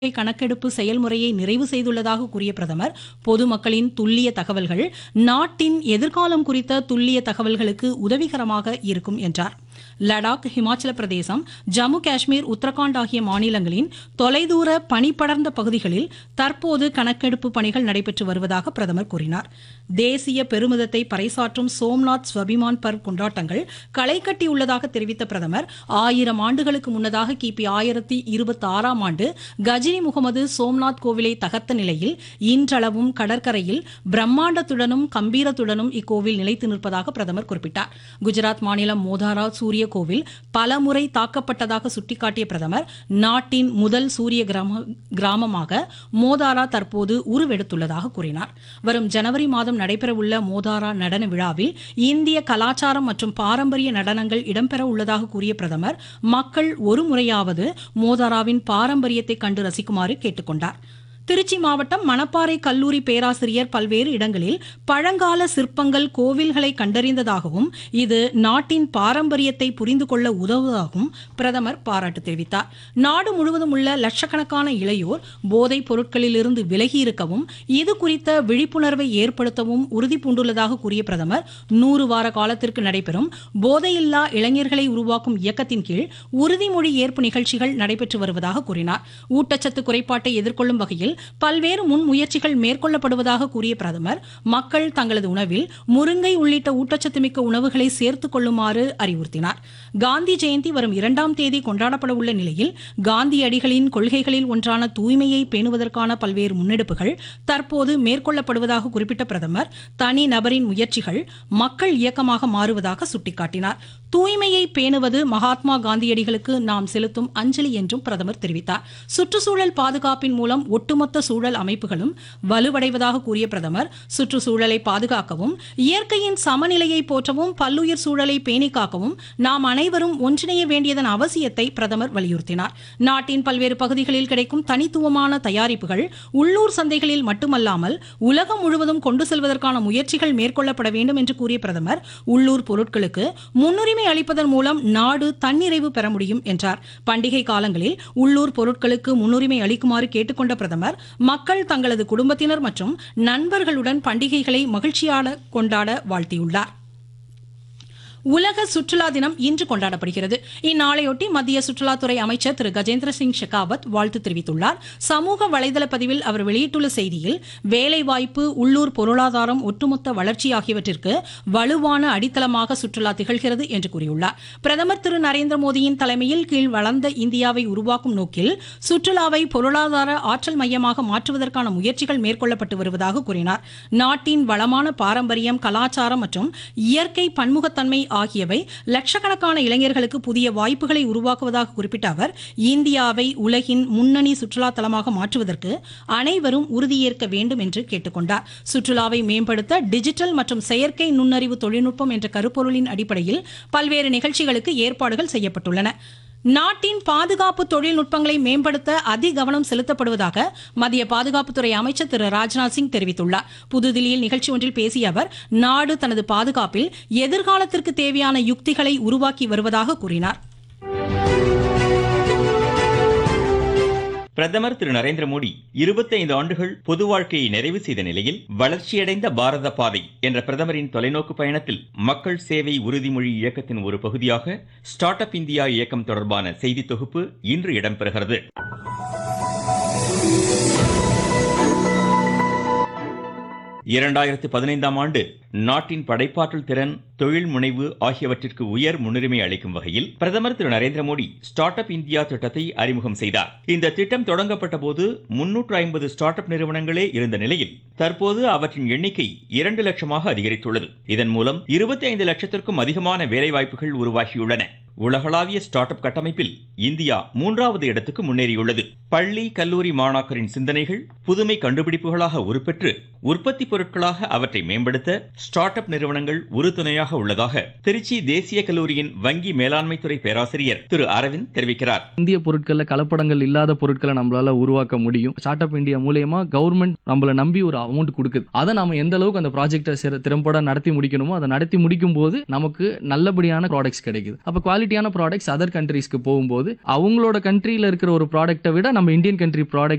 கணக்கெடுப்பு செயல்முறையை நிறைவு செய்துள்ளதாக கூறிய பிரதமர் பொதுமக்களின் துல்லிய தகவல்கள் நாட்டின் எதிர்காலம் குறித்த துல்லிய தகவல்களுக்கு உதவிகரமாக இருக்கும் என்றார் லடாக் ஹிமாச்சல பிரதேசம் ஜம்மு காஷ்மீர் உத்தரகாண்ட் ஆகிய மாநிலங்களின் தொலைதூர பனிப்படர்ந்த பகுதிகளில் தற்போது கணக்கெடுப்பு பணிகள் நடைபெற்று வருவதாக பிரதமர் கூறினார் தேசிய பெருமிதத்தை பறைசாற்றும் சோம்நாத் ஸ்வபிமான் பர்வ் கொண்டாட்டங்கள் களை கட்டியுள்ளதாக தெரிவித்த பிரதமர் ஆயிரம் ஆண்டுகளுக்கு முன்னதாக கிபி ஆயிரத்தி இருபத்தி ஆறாம் ஆண்டு கஜினி முகமது சோம்நாத் கோவிலை தகர்த்த நிலையில் இன்றளவும் கடற்கரையில் பிரம்மாண்டத்துடனும் கம்பீரத்துடனும் இக்கோவில் நிலைத்து நிற்பதாக பிரதமர் குறிப்பிட்டார் குஜராத் மாநிலம் மோதாரா சூரிய கோவில் பலமுறை தாக்கப்பட்டதாக சுட்டிக்காட்டிய பிரதமர் நாட்டின் முதல் சூரிய கிராம கிராமமாக மோதாரா தற்போது உருவெடுத்துள்ளதாக கூறினார் வரும் ஜனவரி மாதம் நடைபெறவுள்ள மோதாரா நடன விழாவில் இந்திய கலாச்சாரம் மற்றும் பாரம்பரிய நடனங்கள் இடம்பெற உள்ளதாக கூறிய பிரதமர் மக்கள் ஒரு முறையாவது மோதாராவின் பாரம்பரியத்தை கண்டு ரசிக்குமாறு கேட்டுக்கொண்டார் திருச்சி மாவட்டம் மணப்பாறை கல்லூரி பேராசிரியர் பல்வேறு இடங்களில் பழங்கால சிற்பங்கள் கோவில்களை கண்டறிந்ததாகவும் இது நாட்டின் பாரம்பரியத்தை புரிந்து கொள்ள உதவுவதாகவும் பிரதமர் பாராட்டு தெரிவித்தார் நாடு முழுவதும் உள்ள லட்சக்கணக்கான இளையோர் போதைப் பொருட்களிலிருந்து விலகி இருக்கவும் இது குறித்த விழிப்புணர்வை ஏற்படுத்தவும் உறுதி பூண்டுள்ளதாக கூறிய பிரதமர் நூறு வார காலத்திற்கு நடைபெறும் போதையில்லா இளைஞர்களை உருவாக்கும் இயக்கத்தின் கீழ் உறுதிமொழி ஏற்பு நிகழ்ச்சிகள் நடைபெற்று வருவதாக கூறினார் ஊட்டச்சத்து குறைபாட்டை எதிர்கொள்ளும் வகையில் பல்வேறு முன் முயற்சிகள் மேற்கொள்ளப்படுவதாக கூறிய பிரதமர் மக்கள் தங்களது உணவில் முருங்கை உள்ளிட்ட ஊட்டச்சத்து மிக்க உணவுகளை சேர்த்துக் கொள்ளுமாறு அறிவுறுத்தினார் காந்தி ஜெயந்தி வரும் இரண்டாம் தேதி கொண்டாடப்பட உள்ள நிலையில் காந்தியடிகளின் கொள்கைகளில் ஒன்றான தூய்மையை பேணுவதற்கான பல்வேறு முன்னெடுப்புகள் தற்போது மேற்கொள்ளப்படுவதாக குறிப்பிட்ட பிரதமர் தனி நபரின் முயற்சிகள் மக்கள் இயக்கமாக மாறுவதாக சுட்டிக்காட்டினார் தூய்மையை பேணுவது மகாத்மா காந்தியடிகளுக்கு நாம் செலுத்தும் அஞ்சலி என்றும் பிரதமர் தெரிவித்தார் சுற்றுச்சூழல் பாதுகாப்பின் மூலம் ஒட்டுமொத்த சூழல் அமைப்புகளும் வலுவடைவதாக கூறிய பிரதமர் சுற்றுச்சூழலை பாதுகாக்கவும் இயற்கையின் சமநிலையை போற்றவும் பல்லுயிர் சூழலை பேணி காக்கவும் நாம் அனைவரும் ஒன்றிணைய வேண்டியதன் அவசியத்தை பிரதமர் வலியுறுத்தினார் நாட்டின் பல்வேறு பகுதிகளில் கிடைக்கும் தனித்துவமான தயாரிப்புகள் உள்ளூர் சந்தைகளில் மட்டுமல்லாமல் உலகம் முழுவதும் கொண்டு செல்வதற்கான முயற்சிகள் மேற்கொள்ளப்பட வேண்டும் என்று கூறிய பிரதமர் உள்ளூர் பொருட்களுக்கு முன்னுரிமை அளிப்பதன் மூலம் நாடு தன்னிறைவு பெற முடியும் என்றார் பண்டிகை காலங்களில் உள்ளூர் பொருட்களுக்கு முன்னுரிமை அளிக்குமாறு கேட்டுக்கொண்ட பிரதமர் மக்கள் தங்களது குடும்பத்தினர் மற்றும் நண்பர்களுடன் பண்டிகைகளை மகிழ்ச்சியாக கொண்டாட வாழ்த்தியுள்ளார் உலக சுற்றுலா தினம் இன்று கொண்டாடப்படுகிறது இந்நாளையொட்டி மத்திய சுற்றுலாத்துறை அமைச்சர் திரு கஜேந்திர சிங் ஷெகாவத் வாழ்த்து தெரிவித்துள்ளார் சமூக வலைதள பதிவில் அவர் வெளியிட்டுள்ள செய்தியில் வேலைவாய்ப்பு உள்ளூர் பொருளாதாரம் ஒட்டுமொத்த வளர்ச்சி ஆகியவற்றிற்கு வலுவான அடித்தளமாக சுற்றுலா திகழ்கிறது என்று கூறியுள்ளார் பிரதமர் திரு நரேந்திர மோடியின் தலைமையில் கீழ் வளர்ந்த இந்தியாவை உருவாக்கும் நோக்கில் சுற்றுலாவை பொருளாதார ஆற்றல் மையமாக மாற்றுவதற்கான முயற்சிகள் மேற்கொள்ளப்பட்டு வருவதாக கூறினார் நாட்டின் வளமான பாரம்பரியம் கலாச்சாரம் மற்றும் இயற்கை பன்முகத்தன்மை ஆகியவை லட்சக்கணக்கான இளைஞர்களுக்கு புதிய வாய்ப்புகளை உருவாக்குவதாக குறிப்பிட்ட அவர் இந்தியாவை உலகின் முன்னணி சுற்றுலா தலமாக மாற்றுவதற்கு அனைவரும் உறுதியேற்க வேண்டும் என்று கேட்டுக்கொண்டார் சுற்றுலாவை மேம்படுத்த டிஜிட்டல் மற்றும் செயற்கை நுண்ணறிவு தொழில்நுட்பம் என்ற கருப்பொருளின் அடிப்படையில் பல்வேறு நிகழ்ச்சிகளுக்கு ஏற்பாடுகள் செய்யப்பட்டுள்ளன நாட்டின் பாதுகாப்பு தொழில்நுட்பங்களை மேம்படுத்த அதிக கவனம் செலுத்தப்படுவதாக மத்திய பாதுகாப்புத்துறை அமைச்சர் திரு ராஜ்நாத் சிங் தெரிவித்துள்ளார் புதுதில்லியில் நிகழ்ச்சி ஒன்றில் பேசிய அவர் நாடு தனது பாதுகாப்பில் எதிர்காலத்திற்கு தேவையான யுக்திகளை உருவாக்கி வருவதாக கூறினார் பிரதமர் திரு நரேந்திர மோடி இருபத்தைந்து ஆண்டுகள் பொது வாழ்க்கையை நிறைவு செய்த நிலையில் வளர்ச்சியடைந்த பாரத பாதை என்ற பிரதமரின் தொலைநோக்கு பயணத்தில் மக்கள் சேவை உறுதிமொழி இயக்கத்தின் ஒரு பகுதியாக ஸ்டார்ட் அப் இந்தியா இயக்கம் தொடர்பான செய்தி தொகுப்பு இன்று இடம்பெறுகிறது இரண்டாயிரத்து பதினைந்தாம் ஆண்டு நாட்டின் படைப்பாற்றல் திறன் தொழில் முனைவு ஆகியவற்றிற்கு உயர் முன்னுரிமை அளிக்கும் வகையில் பிரதமர் திரு Narendra Modi startup India திட்டத்தை அறிமுகம் செய்தார் இந்த திட்டம் தொடங்கப்பட்ட போது முன்னூற்று ஐம்பது ஸ்டார்ட் அப் நிறுவனங்களே இருந்த நிலையில் தற்போது அவற்றின் எண்ணிக்கை இரண்டு லட்சமாக அதிகரித்துள்ளது இதன் மூலம் இருபத்தி ஐந்து லட்சத்திற்கும் அதிகமான வேலைவாய்ப்புகள் உருவாகியுள்ளன உலகளாவிய ஸ்டார்ட் அப் கட்டமைப்பில் இந்தியா மூன்றாவது இடத்துக்கு முன்னேறியுள்ளது பள்ளி கல்லூரி மாணாக்கரின் சிந்தனைகள் புதுமை கண்டுபிடிப்புகளாக உருப்பெற்று உற்பத்தி பொருட்களாக அவற்றை மேம்படுத்த ஸ்டார்ட் அப் நிறுவனங்கள் உறுதுணையாக உள்ளதாக திருச்சி தேசிய கல்லூரியின் வங்கி மேலாண்மை துறை பேராசிரியர் திரு அரவிந்த் தெரிவிக்கிறார் இந்திய பொருட்கள்ல கலப்படங்கள் இல்லாத பொருட்களை நம்மளால உருவாக்க முடியும் ஸ்டார்ட் அப் இந்தியா மூலயமா கவர்மெண்ட் நம்மள நம்பி ஒரு அமௌண்ட் கொடுக்குது அதை நம்ம எந்த அளவுக்கு அந்த ப்ராஜெக்டை திறம்பட நடத்தி முடிக்கணுமோ அதை நடத்தி முடிக்கும் போது நமக்கு நல்லபடியான ப்ராடக்ட்ஸ் கிடைக்குது அப்ப குவாலிட்டியான ப்ராடக்ட்ஸ் அதர் கண்ட்ரீஸ்க்கு போகும்போது அவங்களோட கண்ட்ரியில இருக்கிற ஒரு ப்ராடக்ட்டை விட நம்ம இந்தியன் கண்ட்ரி ப்ராடக்ட்